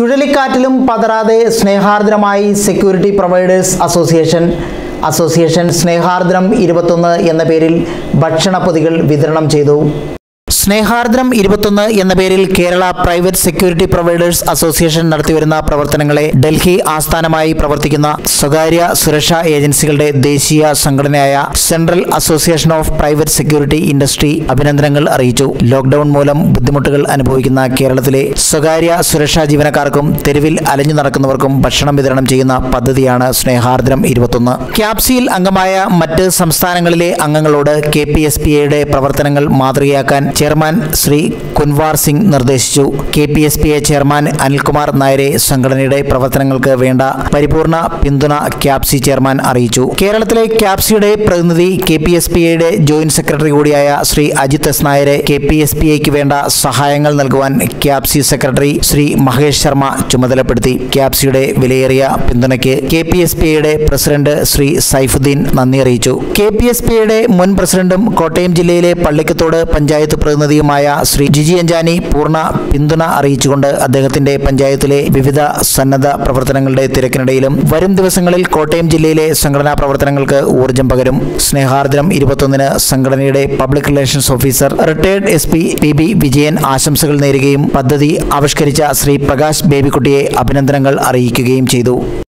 ചുഴലിക്കാറ്റിലും പതറാതെ സ്നേഹാർദ്രമായി security providers association association Snehardram ഇരുപത്തൊന്ന് എന്ന പേരിൽ ഭക്ഷണപ്പൊതികൾ വിതരണം ചെയ്തു സ്നേഹാർദ്രം ഇരുപത്തൊന്ന് എന്ന പേരിൽ Kerala private security providers association നടത്തിവരുന്ന പ്രവർത്തനങ്ങളെ ഡൽഹി ആസ്ഥാനമായി പ്രവർത്തിക്കുന്ന സ്വകാര്യ സുരക്ഷാ ഏജൻസികളുടെ ദേശീയ സംഘടനയായ central association of private security industry അഭിനന്ദനങ്ങൾ അറിയിച്ചു ലോക്ഡൌൺ മൂലം ബുദ്ധിമുട്ടുകൾ അനുഭവിക്കുന്ന കേരളത്തിലെ സ്വകാര്യ സുരക്ഷാ ജീവനക്കാർക്കും തെരുവിൽ അലഞ്ഞു നടക്കുന്നവർക്കും ഭക്ഷണം വിതരണം ചെയ്യുന്ന പദ്ധതിയാണ് സ്നേഹാർദ്രം ഇരുപത്തൊന്ന് ക്യാപ്സിയിൽ അംഗമായ മറ്റ് സംസ്ഥാനങ്ങളിലെ അംഗങ്ങളോട് കെ പി എസ് പി എയുടെ പ്രവർത്തനങ്ങൾ മാതൃകയാക്കാൻ ചെയർമാൻ ശ്രീ കുൻവാർ സിംഗ് നിർദ്ദേശിച്ചു K P S P A chairman Anilkumar നായരെ സംഘടനയുടെ പ്രവർത്തനങ്ങൾക്ക് വേണ്ട പരിപൂർണ പിന്തുണ ക്യാപ്സി ചെയർമാൻ അറിയിച്ചു കേരളത്തിലെ ക്യാപ്സിയുടെ പ്രതിനിധി കെ പി എസ് പി എയുടെ ജോയിന്റ് സെക്രട്ടറി കൂടിയായ ശ്രീ അജിത് എസ് നായരെ കെ പി എസ് പി എക്ക് വേണ്ട സഹായങ്ങൾ നൽകുവാൻ ക്യാപ്സി സെക്രട്ടറി ശ്രീ മഹേഷ് ശർമ്മ ചുമതലപ്പെടുത്തി ക്യാപ്സിയുടെ വിലയേറിയ പിന്തുണയ്ക്ക് കെ പി എസ് പി എയുടെ പ്രസിഡന്റ് ശ്രീ സൈഫുദ്ദീൻ നന്ദി അറിയിച്ചു കെ പി എസ് പി എയുടെ മുൻ പ്രസിഡന്റും കോട്ടയം ജില്ലയിലെ പള്ളിക്കത്തോട് പഞ്ചായത്ത് പ്രതിനിധിയുമായ ശ്രീ ജിജി അഞ്ചാനി പൂർണ്ണ പിന്തുണ അറിയിച്ചുകൊണ്ട് അദ്ദേഹത്തിന്റെ പഞ്ചായത്തിലെ വിവിധ സന്നദ്ധ പ്രവർത്തനങ്ങളുടെ തിരക്കിനിടയിലും വരും ദിവസങ്ങളിൽ കോട്ടയം ജില്ലയിലെ സംഘടനാ പ്രവർത്തനങ്ങൾക്ക് ഊർജം പകരും സ്നേഹാർദ്രം ഇരുപത്തൊന്നിന് സംഘടനയുടെ public relations officer retired S P P B Vijayan ആശംസകൾ നേരുകയും പദ്ധതി ആവിഷ്കരിച്ച ശ്രീ പ്രകാശ് ബേബിക്കുട്ടിയെ അഭിനന്ദനങ്ങൾ അറിയിക്കുകയും ചെയ്തു